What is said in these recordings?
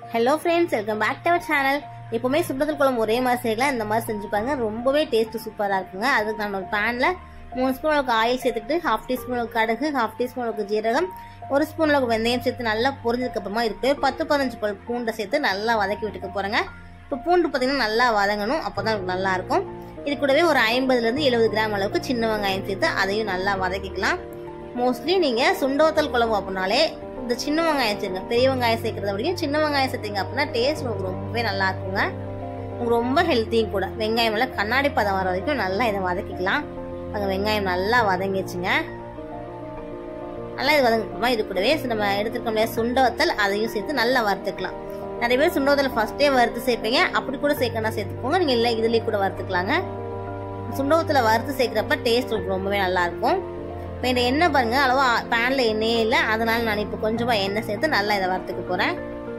hello friends welcome back to our channel எப்பவுமே சுண்டத்தில் குழம்பு ஒரே மாதிரி செய்யலாம் இந்த மாதிரி செஞ்சு பாருங்க ரொம்பவே டேஸ்ட் சூப்பராக இருக்குங்க அதுக்கு நான் ஒரு பேனில் மூணு ஸ்பூன் அளவுக்கு ஆயில் சேர்த்துட்டு ஹாஃப் டீஸ்பூன் அளவுக்கு கடுகு ஹாஃப் டீஸ்பூன் அளவுக்கு ஜீரகம் ஒரு ஸ்பூன் அளவுக்கு வெந்தயம் சேர்த்து நல்லா பொரிஞ்சதுக்கு அப்புறமா இருக்கு பத்து பதினஞ்சு பல் பூண்டை சேர்த்து நல்லா வதக்கி விட்டுக்க போறேங்க இப்போ பூண்டு பார்த்தீங்கன்னா நல்லா வதங்கணும் அப்பதான் எனக்கு நல்லா இருக்கும் இது கூடவே ஒரு ஐம்பதுலேருந்து எழுபது கிராம் அளவுக்கு சின்ன வெங்காயம் சேர்த்து அதையும் நல்லா வதக்கிக்கலாம் மோஸ்ட்லி நீங்கள் சுண்டவத்தல் குழம்பு அப்படின்னாலே இந்த சின்ன வெங்காயம் சேர்ங்க பெரிய வெங்காயம் சேர்க்கறத விடையும் சின்ன வெங்காயம் சேர்த்தீங்க அப்படின்னா டேஸ்ட் உங்களுக்கு ரொம்பவே நல்லா இருக்குங்க உங்களுக்கு ரொம்ப ஹெல்த்தியும் கூட வெங்காயம் எல்லாம் கண்ணாடி பதம் வர வரைக்கும் நல்லா இதை வதக்கிக்கலாம் அங்கே வெங்காயம் நல்லா வதங்கிடுச்சுங்க நல்லா இது வதங்கிட்டுமா இது கூடவே நம்ம எடுத்துருக்க முடியாது சுண்டவத்தல் அதையும் சேர்த்து நல்லா வறுத்துக்கலாம் நிறைய பேர் சுண்டவத்தல் ஃபர்ஸ்டே வறுத்து சேர்ப்பீங்க அப்படி கூட சேர்க்கணும் சேர்த்துக்கோங்க நீங்கள் இல்லை இதுலேயே கூட வறுத்துக்கலாங்க சுண்டவத்தில் வறுத்து சேர்க்குறப்ப டேஸ்ட் உங்களுக்கு ரொம்பவே நல்லா இருக்கும் இப்போ இந்த எண்ணெய் பாருங்க அளவா பேனில் எண்ணெயே இல்லை அதனால நான் இப்போ கொஞ்சமாக எண்ணெய் சேர்த்து நல்லா இதை வறுத்துக்க போகிறேன்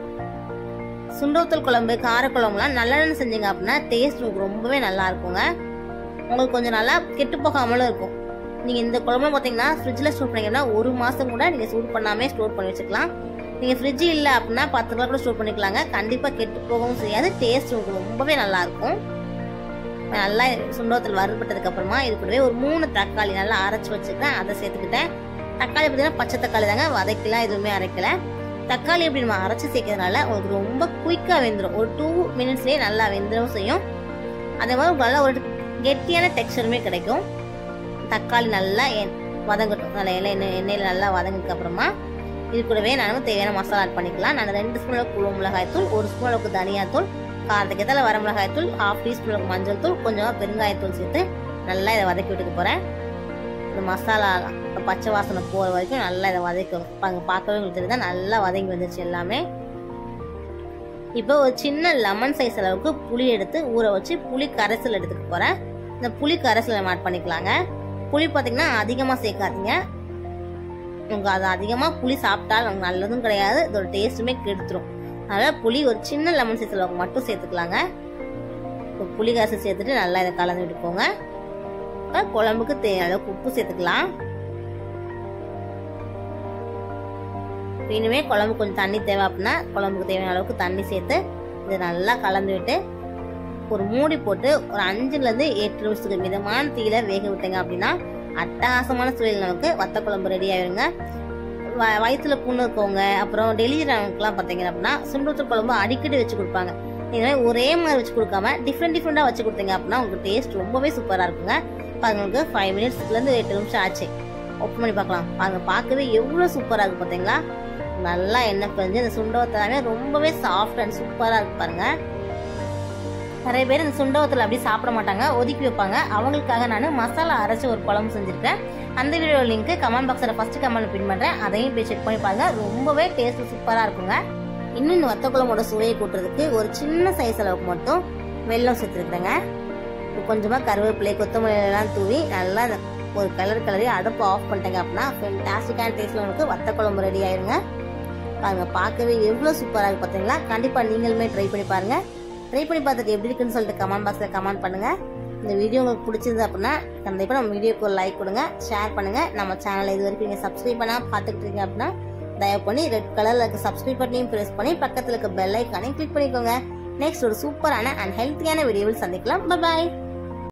சுண்டவத்தல் குழம்பு காரக்குழம்புலாம் நல்லெண்ணெய் செஞ்சீங்க அப்படின்னா டேஸ்ட் உங்களுக்கு ரொம்பவே நல்லா இருக்குங்க உங்களுக்கு கொஞ்சம் நல்லா கெட்டு போகாமலும் இருக்கும் நீங்கள் இந்த குழம்பு பார்த்தீங்கன்னா ஃப்ரிட்ஜில் ஸ்டோர் பண்ணிங்கன்னா ஒரு மாதம் கூட நீங்கள் சூடு பண்ணாமே ஸ்டோர் பண்ணி வச்சுக்கலாம் நீங்கள் ஃப்ரிட்ஜ் இல்லை அப்படின்னா பத்து நாள் கூட ஸ்டோர் பண்ணிக்கலாங்க கண்டிப்பாக கெட்டு போகவும் செய்யாது டேஸ்ட் உங்களுக்கு ரொம்பவே நல்லா இருக்கும் நல்லா சுண்டோத்தில் வறுபட்டதுக்கு அப்புறமா இது கூடவே ஒரு மூணு தக்காளி நல்லா அரைச்சி வச்சுருக்கேன் அதை சேர்த்துக்கிட்டேன் தக்காளி பார்த்தீங்கன்னா பச்சை தக்காளி தாங்க வதக்கலாம் எதுவுமே அரைக்கல தக்காளி இப்படி நம்ம அரைச்சி சேர்க்கறதுனால உங்களுக்கு ரொம்ப குயிக்காக வெந்துடும் ஒரு டூ மினிட்ஸ்லேயே நல்லா வெந்துடும் செய்யும் அதே மாதிரி உங்களுக்கு நல்லா ஒரு கெட்டியான டெக்ஸ்டருமே கிடைக்கும் தக்காளி நல்லா வதங்கட்டும் நல்லா எண்ணெய் எண்ணெய் எண்ணெயில் நல்லா வதங்கினதுக்கு அப்புறமா இது கூடவே நான் தேவையான மசாலா ஆட் பண்ணிக்கலாம் நான் ரெண்டு ஸ்பூன் அளவுக்கு குழம்பு மிளகாய் தூள் ஒரு ஸ்பூன் அளவுக்கு தனியாத்தூள் காரத்துக்கு ஏற்ற வர மிளகாய் தூள் ஹாஃப் டீஸ்பூன் அளவுக்கு மஞ்சள் தூள் கொஞ்சமாக பெருங்காயத்தூள் சேர்த்து நல்லா இதை வதக்கி விட்டுக்க போகிறேன் இந்த மசாலா பச்சை வாசனை போகிற வரைக்கும் நல்லா இதை வதக்கணும் அங்கே பார்க்கவே உங்களுக்கு தெரியுதா நல்லா வதங்கி வந்துருச்சு எல்லாமே இப்போ ஒரு சின்ன லெமன் சைஸ் அளவுக்கு புளி எடுத்து ஊற வச்சு புளி கரைசல் எடுத்துக்க போகிறேன் இந்த புளி கரைசல் நம்ம ஆட் பண்ணிக்கலாங்க புளி பார்த்தீங்கன்னா அதிகமாக சேர்க்காதீங்க உங்களுக்கு அது அதிகமாக புளி சாப்பிட்டால் நமக்கு நல்லதும் கிடையாது இதோட டேஸ்ட்டுமே கெடுத்துரும் அதனால் புளி ஒரு சின்ன லெமன் சைஸ் அளவுக்கு மட்டும் சேர்த்துக்கலாங்க இப்போ புளி கரைசல் சேர்த்துட்டு நல்லா இதை கலந்து விட்டுக்கோங்க இப்போ குழம்புக்கு தேவையான அளவுக்கு உப்பு சேர்த்துக்கலாம் இனிமே குழம்பு கொஞ்சம் தண்ணி தேவை அப்படின்னா குழம்புக்கு தேவையான அளவுக்கு தண்ணி சேர்த்து இதை நல்லா கலந்து விட்டு ஒரு மூடி போட்டு ஒரு அஞ்சுலேருந்து எட்டு நிமிஷத்துக்கு மிதமான தீயில வேக விட்டீங்க அப்படின்னா அட்டகாசமான சுவையில் நமக்கு வத்த குழம்பு ரெடி ஆயிருங்க வயிற்றுல புண்ணு இருக்கவங்க அப்புறம் டெலிவரி ஆனவங்களுக்குலாம் பார்த்தீங்க அப்படின்னா சுண்டூத்து குழம்பு அடிக்கடி வச்சு கொடுப்பாங்க நீங்கள் ஒரே மாதிரி வச்சு கொடுக்காம டிஃப்ரெண்ட் டிஃப்ரெண்ட்டாக வச்சு கொடுத்தீங்க அப்படின்னா உங்களுக்கு டேஸ்ட் ரொம்பவே சூப்பராக இருக்குங்க பாருங்களுக்கு ஃபைவ் மினிட்ஸ்லேருந்து எட்டு நிமிஷம் ஆச்சு ஓப்பன் பண்ணி பார்க்கலாம் பாருங்க பார்க்கவே எவ்வளோ சூப்பராக இருக்கு பார்த்தீங்களா நல்லா எண்ணெய் பிரிஞ்சு இந்த சுண்டவத்தலாமே ரொம்பவே சாஃப்ட் அண்ட் சூப்பராக இருக்கு பாருங்க நிறைய பேர் இந்த சுண்டவத்தில் அப்படி சாப்பிட மாட்டாங்க ஒதுக்கி வைப்பாங்க அவங்களுக்காக நான் மசாலா அரைச்சி ஒரு குழம்பு செஞ்சுருக்கேன் அந்த வீடியோ லிங்க் கமெண்ட் பாக்ஸில் ஃபஸ்ட்டு கமெண்ட் பின் பண்ணுறேன் அதையும் போய் செக் பண்ணி பாருங்க ரொம்பவே டேஸ்ட் சூப்பராக இருக்குங்க இன்னும் இந்த வத்த குழம்போட சுவையை கூட்டுறதுக்கு ஒரு சின்ன சைஸ் அளவுக்கு மட்டும் வெல்லம் சேர்த்துருக்குறேங்க கொஞ்சமாக கருவேப்பிலை கொத்தமல்லி எல்லாம் தூவி நல்லா ஒரு கலர் கலரி அடுப்பு ஆஃப் பண்ணிட்டேங்க அப்படின்னா ஃபென்டாஸ்டிக்கான டேஸ்ட்டில் உங்களுக்கு வத்த குழம்பு ரெடி ஆயிருங்க பாருங்க பார்க்கவே எவ்வளோ சூப்பராக இருக்கு பார்த்தீங்களா கண்டிப்பாக நீங்களுமே ட்ரை பண்ணி பாருங்க ட்ரை பண்ணி பார்த்துட்டு எப்படி இருக்குன்னு சொல்லிட்டு கமெண்ட் பாக்ஸில் கமெண்ட் பண்ணுங்க இந்த வீடியோ உங்களுக்கு பிடிச்சிருந்து அப்படின்னா கண்டிப்பாக நம்ம வீடியோக்கு ஒரு லைக் கொடுங்க ஷேர் பண்ணுங்க நம்ம சேனலை இது வரைக்கும் நீங்கள் சப்ஸ்கிரைப் பண்ணால் பார்த்துக்கிட்டு இருக்கீங்க அப்படின்னா தயவு பண்ணி ரெட் கலரில் இருக்க சப்ஸ்கிரைப் பட்டனையும் ப்ரெஸ் பண்ணி பக்கத்தில் இருக்க பெல் ஐக்கானையும் கிளிக் பண்ணிக்கோங்க நெக்ஸ்ட் ஒரு சூப்பரான அண்ட் ஹெல்த்தியான வீடியோவில் சந்திக்கலாம் பாய்